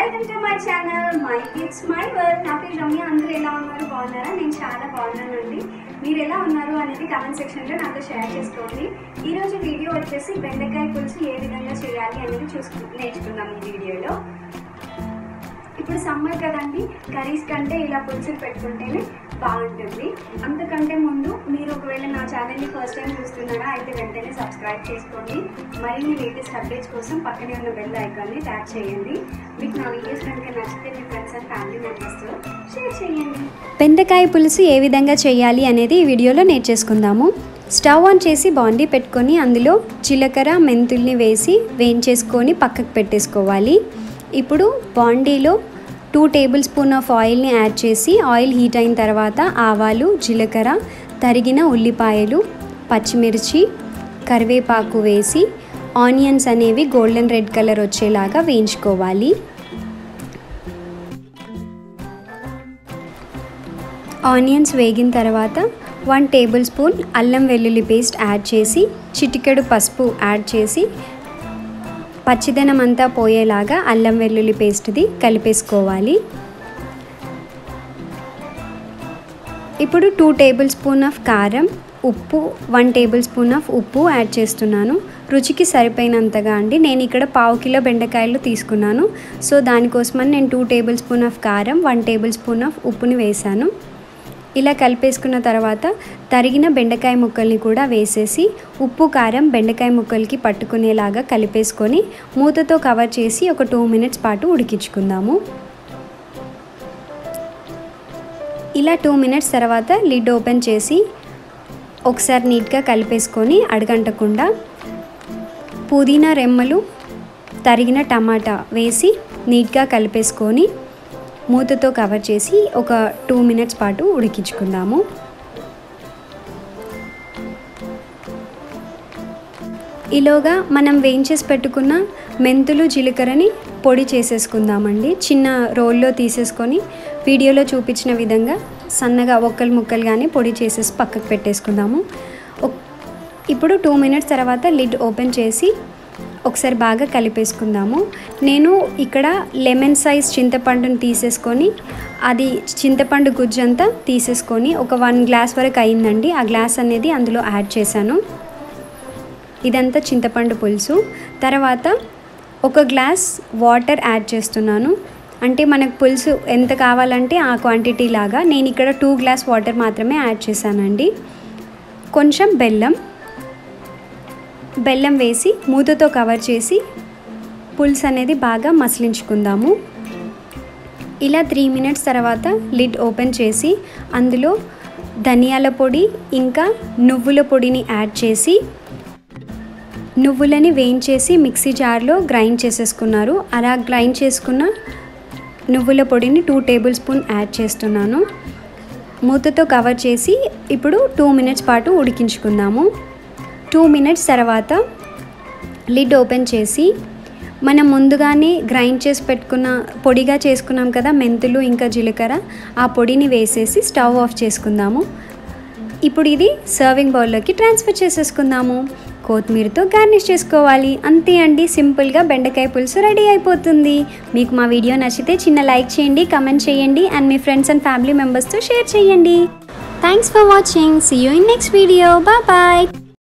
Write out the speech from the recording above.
welcome to my channel my kids my world నా పేరు రమ్య అందరూ ఎలా ఉన్నారు బాగున్నారా నేను చాలా బాగున్నానండి మీరు ఎలా ఉన్నారు అనేది కామెంట్ సెక్షన్లో నాతో షేర్ చేసుకోండి ఈరోజు వీడియో వచ్చేసి బెండకాయ పులుసు ఏ విధంగా చేయాలి అనేది చూసుకు నేర్చుకుందాం ఈ వీడియోలో ఇప్పుడు సమ్మర్ కదండి కర్రీస్ కంటే ఇలా పులుసులు పెట్టుకుంటేనే బాగుంటుంది అంతకంటే ముందు మీరు ఒకవేళ నా ఛానల్ని ఫస్ట్ టైం చూస్తున్నారా అయితే వెంటనే సబ్స్క్రైబ్ చేసుకోండి మరిన్ని లేటెస్ట్ అప్డేట్స్ కోసం పక్కనే ఉన్న బెల్ ఐకాన్ని ట్యాప్ చేయండి మీకు నా వీడియోస్ కనుక నచ్చితే మీ ఫ్రెండ్స్ అండ్ ఫ్యామిలీ మెంబర్స్తో షేర్ చేయండి బెండకాయ పులుసు ఏ విధంగా చేయాలి అనేది ఈ వీడియోలో నేర్చేసుకుందాము స్టవ్ ఆన్ చేసి బాండీ పెట్టుకొని అందులో జీలకర్ర మెంతుల్ని వేసి వేయించేసుకొని పక్కకు పెట్టేసుకోవాలి ఇప్పుడు బాండీలో టూ టేబుల్ స్పూన్ ఆఫ్ ఆయిల్ని యాడ్ చేసి ఆయిల్ హీట్ అయిన తర్వాత ఆవాలు జీలకర్ర తరిగిన ఉల్లిపాయలు పచ్చిమిర్చి కరివేపాకు వేసి ఆనియన్స్ అనేవి గోల్డెన్ రెడ్ కలర్ వచ్చేలాగా వేయించుకోవాలి ఆనియన్స్ వేగిన తర్వాత వన్ టేబుల్ స్పూన్ అల్లం వెల్లుల్లి పేస్ట్ యాడ్ చేసి చిటికెడు పసుపు యాడ్ చేసి పచ్చిదనం అంతా పోయేలాగా అల్లం వెల్లుల్లి పేస్ట్ది కలిపేసుకోవాలి ఇప్పుడు టూ టేబుల్ స్పూన్ ఆఫ్ కారం ఉప్పు వన్ టేబుల్ స్పూన్ ఆఫ్ ఉప్పు యాడ్ చేస్తున్నాను రుచికి సరిపోయినంతగా అండి నేను ఇక్కడ పావు కిలో బెండకాయలు తీసుకున్నాను సో దానికోసమని నేను టూ టేబుల్ స్పూన్ ఆఫ్ కారం వన్ టేబుల్ స్పూన్ ఆఫ్ ఉప్పుని వేశాను ఇలా కలిపేసుకున్న తర్వాత తరిగిన బెండకాయ ముక్కల్ని కూడా వేసేసి ఉప్పు కారం బెండకాయ ముక్కలకి పట్టుకునేలాగా కలిపేసుకొని మూతతో కవర్ చేసి ఒక టూ మినిట్స్ పాటు ఉడికించుకుందాము ఇలా టూ మినిట్స్ తర్వాత లిడ్ ఓపెన్ చేసి ఒకసారి నీట్గా కలిపేసుకొని అడగంటకుండా పుదీనా రెమ్మలు తరిగిన టమాటా వేసి నీట్గా కలిపేసుకొని మూతతో కవర్ చేసి ఒక టూ మినిట్స్ పాటు ఉడికించుకుందాము ఈలోగా మనం వేయించేసి పెట్టుకున్న మెంతులు జీలకర్రని పొడి చేసేసుకుందామండి చిన్న రోల్లో తీసేసుకొని వీడియోలో చూపించిన విధంగా సన్నగా ఒక్కలు ముక్కలుగానే పొడి చేసేసి పక్కకు పెట్టేసుకుందాము ఇప్పుడు టూ మినిట్స్ తర్వాత లిడ్ ఓపెన్ చేసి ఒకసారి బాగా కలిపేసుకుందాము నేను ఇక్కడ లెమన్ సైజ్ చింతపండుని తీసేసుకొని అది చింతపండు గుజ్జంతా తీసేసుకొని ఒక వన్ గ్లాస్ వరకు అయిందండి ఆ గ్లాస్ అనేది అందులో యాడ్ చేశాను ఇదంతా చింతపండు పులుసు తర్వాత ఒక గ్లాస్ వాటర్ యాడ్ చేస్తున్నాను అంటే మనకు పులుసు ఎంత కావాలంటే ఆ క్వాంటిటీ లాగా నేను ఇక్కడ టూ గ్లాస్ వాటర్ మాత్రమే యాడ్ చేశానండి కొంచెం బెల్లం బెల్లం వేసి మూతతో కవర్ చేసి పులుసు అనేది బాగా మసిలించుకుందాము ఇలా త్రీ మినిట్స్ తర్వాత లిడ్ ఓపెన్ చేసి అందులో ధనియాల పొడి ఇంకా నువ్వుల పొడిని యాడ్ చేసి నువ్వులని వేయించేసి మిక్సీ జార్లో గ్రైండ్ చేసేసుకున్నారు అలా గ్రైండ్ చేసుకున్న నువ్వుల పొడిని టూ టేబుల్ స్పూన్ యాడ్ చేస్తున్నాను మూతతో కవర్ చేసి ఇప్పుడు టూ మినిట్స్ పాటు ఉడికించుకుందాము టూ మినిట్స్ తర్వాత లిడ్ ఓపెన్ చేసి మనం ముందుగానే గ్రైండ్ చేసి పెట్టుకున్న పొడిగా చేసుకున్నాం కదా మెంతులు ఇంకా జీలకర్ర ఆ పొడిని వేసేసి స్టవ్ ఆఫ్ చేసుకుందాము ఇప్పుడు ఇది సర్వింగ్ బౌల్లోకి ట్రాన్స్ఫర్ చేసేసుకుందాము కొత్తిమీరతో గార్నిష్ చేసుకోవాలి అంతే అండి సింపుల్గా బెండకాయ పులుసు రెడీ అయిపోతుంది మీకు మా వీడియో నచ్చితే చిన్న లైక్ చేయండి కమెంట్ చేయండి అండ్ మీ ఫ్రెండ్స్ అండ్ ఫ్యామిలీ మెంబర్స్తో షేర్ చేయండి thanks for watching see you in next video bye